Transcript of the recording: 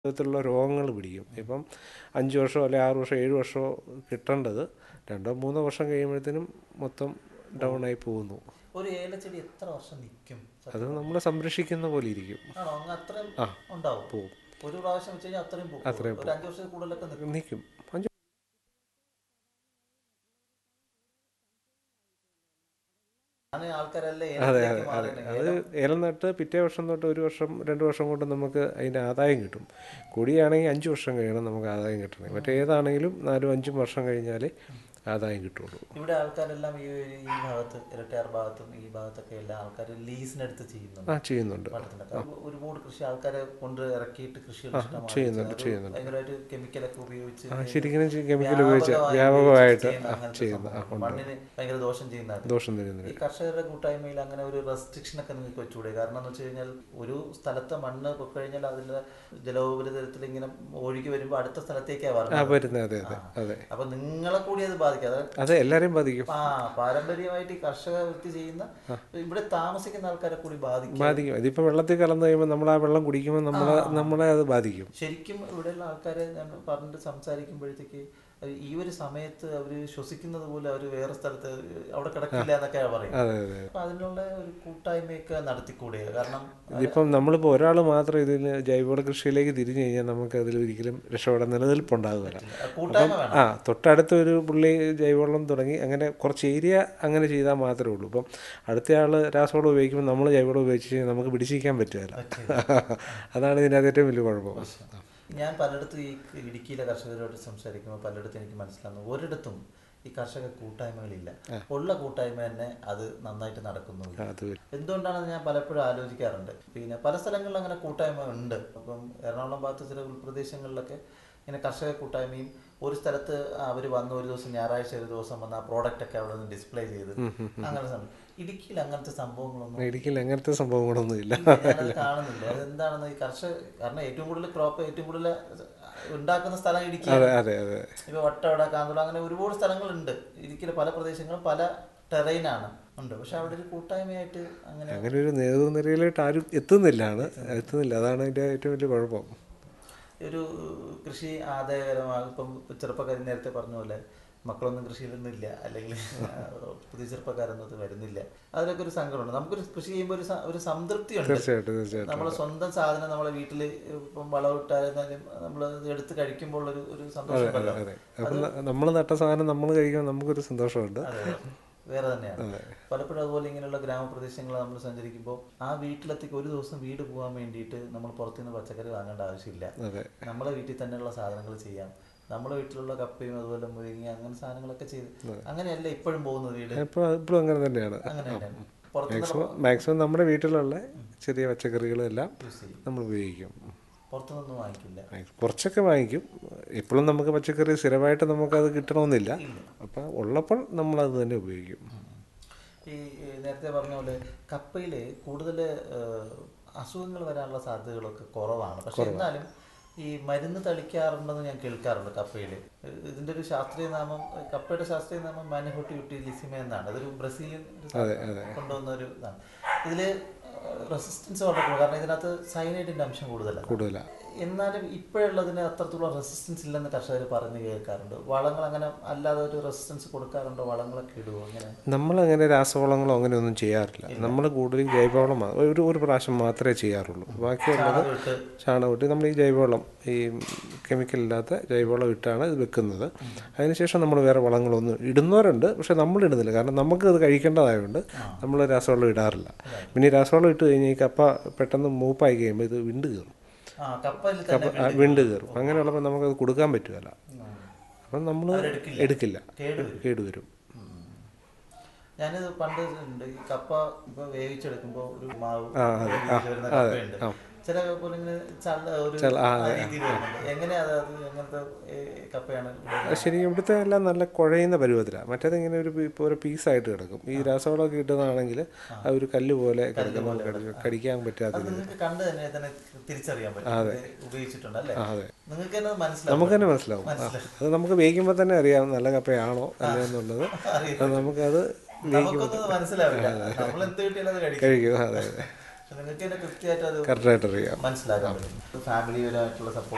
വിധത്തിലുള്ള രോഗങ്ങൾ പിടിക്കും ഇപ്പം അഞ്ച് വർഷമോ അല്ലെങ്കിൽ ആറ് വർഷമോ ഏഴ് വർഷമോ കിട്ടേണ്ടത് രണ്ടോ മൂന്നോ വർഷം കഴിയുമ്പോഴത്തേനും മൊത്തം ഡൗൺ ആയി പോകുന്നു ഒരു ഏലച്ചെടി എത്ര വർഷം നിൽക്കും അത് നമ്മൾ സംരക്ഷിക്കുന്ന പോലെ ഇരിക്കും ആണോ അങ്ങ് അത്രയും ഉണ്ടാവും പോവും. ഒരു പ്രാവശ്യം വെച്ച് കഴിഞ്ഞാൽ അത്രയും പോകും അത്രയും ഒരു അഞ്ച് വർഷത്തിൽ കൂടുതലൊക്കെ നിൽക്കും നിൽക്കും അഞ്ച് അങ്ങനെ ആൾക്കാരെല്ലാം അതെ ഏലത്തിലേക്ക് അതെ അതെ മാറുകയാണെങ്കിൽ അത് ഏലം നട്ട് പിറ്റേ വർഷം തൊട്ട് ഒരു വർഷം രണ്ട് വർഷം കൊണ്ട് നമുക്ക് അതിൻ്റെ ആദായം കിട്ടും കൊടിയാണെങ്കിൽ അഞ്ച് വർഷം കഴിയണം നമുക്ക് ആദായം കിട്ടണേ മറ്റേതാണെങ്കിലും നാലും അഞ്ചും വർഷം കഴിഞ്ഞാൽ ആദായം കിട്ടുള്ളൂ ഇവിടെ ആൾക്കാരെല്ലാം ഈ ഒരു- ഈ ഭാഗത്ത് ഇരട്ടയാർ ഭാഗത്തും ഈ ഭാഗത്തൊക്കെ എല്ലാ ആൾക്കാർ ലീസിനെടുത്ത് ചെയ്യുന്നുണ്ട് ആ ചെയ്യുന്നുണ്ട് മഠത്തിനൊക്കെ. അപ്പൊ ഒരുപാട് കൃഷി ആൾക്കാരെ കൊണ്ട് ഇറക്കിയിട്ട് കൃഷികൾ ഇഷ്ടമാണ് ചെയ്യുന്നുണ്ട്, അത് ചെയ്യുന്നുണ്ട്. ഭയങ്കരമായിട്ട് കെമിക്കലൊക്കെ ഉപയോഗിച്ച് ആ ശരിക്കും കെമിക്കൽ ഉപയോഗിച്ച് വ്യാപകമായി വ്യാപകമായിട്ട് ചെയ്യുന്ന ആ, അങ്ങനത്തെ ചെയ്യുന്ന ആ, സംഭവം. ഉണ്ട് മണ്ണിന് ഭയങ്കര ദോഷം ചെയ്യുന്നതാണ് ദോഷം തരുന്നത് ഈ കർഷകരുടെ കൂട്ടായ്മയിൽ അങ്ങനെ ഒരു റെസ്ട്രിക്ഷൻ ഒക്കെ നിങ്ങൾക്ക് വെച്ചുകൂടെ കാരണം എന്ന് വെച്ച് കഴിഞ്ഞാൽ ഒരു സ്ഥലത്തെ മണ്ണ് പൊക്കഴിഞ്ഞാൽ അതിന്റെ ജലോപരിതലത്തിൽ ഇങ്ങനെ ഒഴുകി വരുമ്പോൾ അടുത്ത സ്ഥലത്തേക്കാണ് ആ വരുന്നത് വരുന്നത് അതെ അതെ അതെ അപ്പൊ നിങ്ങളെ കൂടി അത് ബാധിക്കും അത് അത് എല്ലാവരെയും ബാധിക്കും ആ പാരമ്പര്യമായിട്ട് ഈ കർഷക വൃത്തി ചെയ്യുന്ന ഇവിടെ താമസിക്കുന്ന ആൾക്കാരെ കൂടി ബാധിക്കും ബാധിക്കും ഇതിപ്പോൾ വെള്ളത്തിൽ കലർന്നു കഴിയുമ്പോൾ നമ്മൾ ആ വെള്ളം കുടിക്കുമ്പോൾ നമ്മളെ നമ്മളെ അത് ബാധിക്കും ശരിക്കും ഇവിടെയുള്ള ആൾക്കാരെ ഞാൻ പറഞ്ഞിട്ട് സംസാരിക്കുമ്പോഴത്തേക്ക് ഈ ഒരു സമയത്ത് അവര് ശ്വസിക്കുന്നത് പോലെ അവര് വേറെ സ്ഥലത്ത് അവിടെ കിടക്കില്ല എന്നൊക്കെയാണ് പറയുന്നത് അതെ അതെ അപ്പൊ അതിനുള്ള ഒരു കൂട്ടായ്മയൊക്കെ നടത്തിക്കൂടെ കാരണം ഇതിപ്പം നമ്മളിപ്പോൾ ഒരാൾ മാത്രം ഇതിൽ ജൈവവള കൃഷിയിലേക്ക് തിരിഞ്ഞു കഴിഞ്ഞാൽ നമുക്ക് അതിൽ ഒരിക്കലും രക്ഷപ്പെടാൻ നിലനിൽപ്പുണ്ടാകുകയില്ല കൂട്ടായ്മ വേണം ആ തൊട്ടടുത്ത ഒരു പുള്ളി ജൈവവളം തുടങ്ങി അങ്ങനെ കുറച്ച് ഏരിയ അങ്ങനെ ചെയ്താൽ മാത്രമേ ഉള്ളൂ ഇപ്പം അടുത്തയാൾ രാസവളം ഉപയോഗിക്കുമ്പോൾ നമ്മൾ ജൈവവളം ഉപയോഗിച്ച് കഴിഞ്ഞാൽ നമുക്ക് പിടിച്ചിരിക്കാൻ പറ്റുകയില്ല അതാണ് ഇതിൻ്റെ ഏറ്റവും വലിയ കുഴപ്പം ഞാൻ പലയിടത്തും ഈ ഇടുക്കിയിലെ കർഷകരോട് സംസാരിക്കുമ്പോൾ പലയിടത്തും എനിക്ക് മനസ്സിലാകുന്നു ഒരിടത്തും ഈ കർഷക കൂട്ടായ്മകളില്ല ഉള്ള കൂട്ടായ്മ തന്നെ അത് നന്നായിട്ട് നടക്കുന്നുമില്ല അത് എന്തുകൊണ്ടാണെന്ന് ഞാൻ പലപ്പോഴും ആലോചിക്കാറുണ്ട് പിന്നെ പല സ്ഥലങ്ങളിലും അങ്ങനെ കൂട്ടായ്മ ഉണ്ട് അപ്പം എറണാകുളം ഭാഗത്ത് ചില ഉൾപ്രദേശങ്ങളിലൊക്കെ ഇങ്ങനെ കർഷക കൂട്ടായ്മയും ഒരു സ്ഥലത്ത് അവർ വന്ന് ഒരു ദിവസം ഞായറാഴ്ച ഒരു ദിവസം വന്ന് ആ പ്രോഡക്റ്റ് ഒക്കെ അവിടെ നിന്ന് ഡിസ്പ്ലേ ചെയ്ത് അങ്ങനെ സംഭവം ഇടുക്കിയിൽ അങ്ങനത്തെ സംഭവങ്ങളൊന്നും ഇടുക്കിയിൽ അങ്ങനത്തെ സംഭവങ്ങളൊന്നും ഇല്ല ഞാനത് കാണുന്നില്ല അതെന്താണെന്ന് ഈ കർഷക കാരണം ഏറ്റവും കൂടുതൽ ക്രോപ്പ് ഏറ്റവും കൂടുതൽ ഉണ്ടാക്കുന്ന സ്ഥലം ഇടുക്കിയാണ് അതെ അതെ ഇപ്പൊ വട്ടവട കാന്തോള അങ്ങനെ ഒരുപാട് സ്ഥലങ്ങളുണ്ട് ഇടുക്കിയിലെ പല പ്രദേശങ്ങളും പല ടെറൈനാണ് ഉണ്ട് പക്ഷെ അവിടെ ഒരു കൂട്ടായ്മയായിട്ട് അങ്ങനെ അങ്ങനെ ഒരു നേതൃനിരയിലോട്ട് ആരും എത്തുന്നില്ലാണ് എത്തുന്നില്ല അതാണ് അതിൻ്റെ ഏറ്റവും വലിയ കുഴപ്പം ഒരു കൃഷി ആദായകരമാകും ഇപ്പം ചെറുപ്പക്കാർ നേരത്തെ പറഞ്ഞ പോലെ മക്കളൊന്നും കൃഷിയിലൊന്നും ഇല്ല അല്ലെങ്കിൽ പുതിയ ചെറുപ്പക്കാരൊന്നും അത് വരുന്നില്ല അതിലൊക്കെ ഒരു സങ്കടമുണ്ട് നമുക്കൊരു കൃഷി ചെയ്യുമ്പോൾ ഒരു സ- ഒരു സംതൃപ്തിയുണ്ട് തീർച്ചയായിട്ടും തീർച്ചയായിട്ടും നമ്മളെ സ്വന്തം സാധനം നമ്മളെ വീട്ടിൽ ഇപ്പം വളമിട്ടായിരുന്നാലും നമ്മൾ എടുത്ത് കഴിക്കുമ്പോൾ ഒരു ഒരു സന്തോഷം ഉണ്ടല്ലോ അതെ അപ്പം നമ്മൾ നട്ട സാധനം നമ്മൾ കഴിക്കുമ്പോൾ നമുക്കൊരു സന്തോഷമുണ്ട് അതെ വേറെ തന്നെയാണ് പലപ്പോഴും അതുപോലെ ഇങ്ങനെയുള്ള ഗ്രാമപ്രദേശങ്ങൾ നമ്മൾ സഞ്ചരിക്കുമ്പോൾ ആ വീട്ടിലെത്തേക്ക് ഒരു ദിവസം വീട് പോകാൻ വേണ്ടിയിട്ട് നമ്മൾ പുറത്തുനിന്ന് പച്ചക്കറി വാങ്ങേണ്ട ആവശ്യമില്ല അതെ നമ്മളെ വീട്ടിൽ തന്നെയുള്ള സാധനങ്ങൾ ചെയ്യാം നമ്മളെ വീട്ടിലുള്ള കപ്പയും അതുപോലെ മുരിങ്ങ അങ്ങനെ സാധനങ്ങളൊക്കെ ചെയ്ത് അങ്ങനെയല്ല ഇപ്പോഴും പോകുന്നത് വീട് ഇപ്പോൾ ഇപ്പോഴും അങ്ങനെ തന്നെയാണ് അങ്ങനെ തന്നെയാണ് പുറത്തുനിന്ന് മാക്സിമം മാക്സിമം നമ്മുടെ വീട്ടിലുള്ള ചെറിയ പച്ചക്കറികളെല്ലാം യൂസ് ചെയ്യും നമ്മൾ ഉപയോഗിക്കും പുറത്തുനിന്നൊന്നും വാങ്ങിക്കില്ല കുറച്ചൊക്കെ വാങ്ങിക്കും എപ്പോഴും നമുക്ക് പച്ചക്കറി സ്ഥിരമായിട്ട് നമുക്കത് കിട്ടണമെന്നില്ല അപ്പം ഉള്ളപ്പോൾ നമ്മളത് തന്നെ ഉപയോഗിക്കും ഈ ഈ നേരത്തെ പറഞ്ഞ പോലെ കപ്പയിൽ കൂടുതൽ അസുഖങ്ങൾ വരാനുള്ള സാധ്യതകളൊക്കെ കുറവാണ് പക്ഷെ എന്നാലും ഈ മരുന്ന് തളിക്കാറുണ്ടെന്ന് ഞാൻ കേൾക്കാറുണ്ട് കപ്പയിൽ ഇതിന്റെ ഒരു ശാസ്ത്രീയ നാമം കപ്പയുടെ ശാസ്ത്രീയ നാമം മാനഹോട്ടി യുട്ടിലിസിമ എന്നാണ് അതൊരു ബ്രസീലിയൻ ഒരു കൊണ്ടുവന്ന ഒരു ഇതാണ് ഇതില് റെസിസ്റ്റൻസ് വളരെ കൂടുതൽ കാരണം ഇതിനകത്ത് സൈനൈഡിന്റെ അംശം കൂടുതലാണ് കൂടുതലാണ് എന്നാലും ഇപ്പോഴുള്ളതിന് അത്രത്തോളം റെസിസ്റ്റൻസ് ഇല്ലെന്ന് കർഷകർ പറഞ്ഞു കേൾക്കാറുണ്ട് വളങ്ങൾ അങ്ങനെ അല്ലാതെ ഒരു റെസിസ്റ്റൻസ് കൊടുക്കാറുണ്ടോ വളങ്ങളൊക്കെ ഇടുവോ അങ്ങനെ നമ്മളങ്ങനെ രാസവളങ്ങളോ അങ്ങനെയൊന്നും ചെയ്യാറില്ല നമ്മൾ കൂടുതലും ജൈവവളം മാ- ഒരു ഒരു പ്രാവശ്യം മാത്രമേ ചെയ്യാറുള്ളൂ ബാക്കിയുള്ളത് ഇട്ട് ചാണകം നമ്മൾ ഈ ജൈവവളം ഈ കെമിക്കൽ ഇല്ലാത്ത ജൈവവളം ഇട്ടാണ് ഇത് വെക്കുന്നത് അതിനുശേഷം നമ്മൾ വേറെ വളങ്ങളൊന്നും ഇടുന്നവരുണ്ട് പക്ഷെ നമ്മൾ ഇടുന്നില്ല കാരണം നമുക്ക് അത് കഴിക്കേണ്ടതായതുകൊണ്ട് നമ്മൾ രാസവളം ഇടാറില്ല പിന്നെ ഈ രാസവളം ഇട്ട് കഴിഞ്ഞാൽ ഈ കപ്പ പെട്ടെന്ന് മൂപ്പായി കഴിയുമ്പോൾ ഇത് വിണ്ട് കയറും ആ കപ്പയിൽ തന്നെ ആ, വിണ്ട് കയറും അങ്ങനെയുള്ളപ്പോൾ നമുക്കത് കൊടുക്കാൻ പറ്റുമല്ല അപ്പം നമ്മൾ അവരെടുക്കില്ല. എടുക്കില്ല കേട് വരും കേടുവരും ഞാനിത് പണ്ട് ഉണ്ട് ഈ കപ്പ ഇപ്പൊ വേവിച്ചെടുക്കുമ്പോ ഒരു മാവ് ആ, അതെ. വേവിച്ച് വരുന്ന അതെ. കപ്പയുണ്ട് ആ. ചില പോലെ ഇങ്ങനെ ചള്ള ഒരു ചള്ള, ആ, ആ രീതിയിൽ വരുന്നുണ്ട് എങ്ങനെയാ അത് അത് എങ്ങനത്തെ ഏ, കപ്പയാണ് ഇവിടെ? ശരിക്കും ഇവിടുത്തെ എല്ലാം നല്ല കുഴയുന്ന പരുവത്തിലാണ് മറ്റേത് ഇങ്ങനെ ഒരു പീ- ഇപ്പോൾ ഒരു പീസായിട്ട് കിടക്കും ഈ രാസവളമൊക്കെ ഇട്ടതാണെങ്കിൽ ആ ഒരു കല്ല് പോലെ കിടക്കും നമുക്ക് കടി- കടിക്കാൻ പറ്റാത്ത അത് നിങ്ങൾക്ക് കണ്ട് തന്നെ തന്നെ തിരിച്ചറിയാൻ പറ്റും ഇത് ഉപയോഗിച്ചിട്ടുണ്ട് അല്ലേ ആ, അതെ നിങ്ങൾക്ക് തന്നെ മനസ്സിലാവും നമുക്ക് തന്നെ മനസ്സിലാവും ആ, അത് നമുക്ക് വേവിക്കുമ്പോൾ തന്നെ അറിയാം നല്ല കപ്പയാണോ അല്ലയോ എന്നുള്ളത് അത് നമുക്കത് നമുക്കൊന്നും അത് മനസ്സിലാവില്ല നമ്മൾ എന്ത് കിട്ടിയാലും അത് കഴിക്കും കഴിക്കും അതെ അതെ പക്ഷെ നിങ്ങൾക്ക് തന്നെ കൃത്യമായിട്ട് അത് കറക്റ്റായിട്ട് അറിയാം മനസ്സിലാക്കാൻ പറ്റും ഫാമിലിപരമായിട്ടുള്ള സപ്പോർട്ട്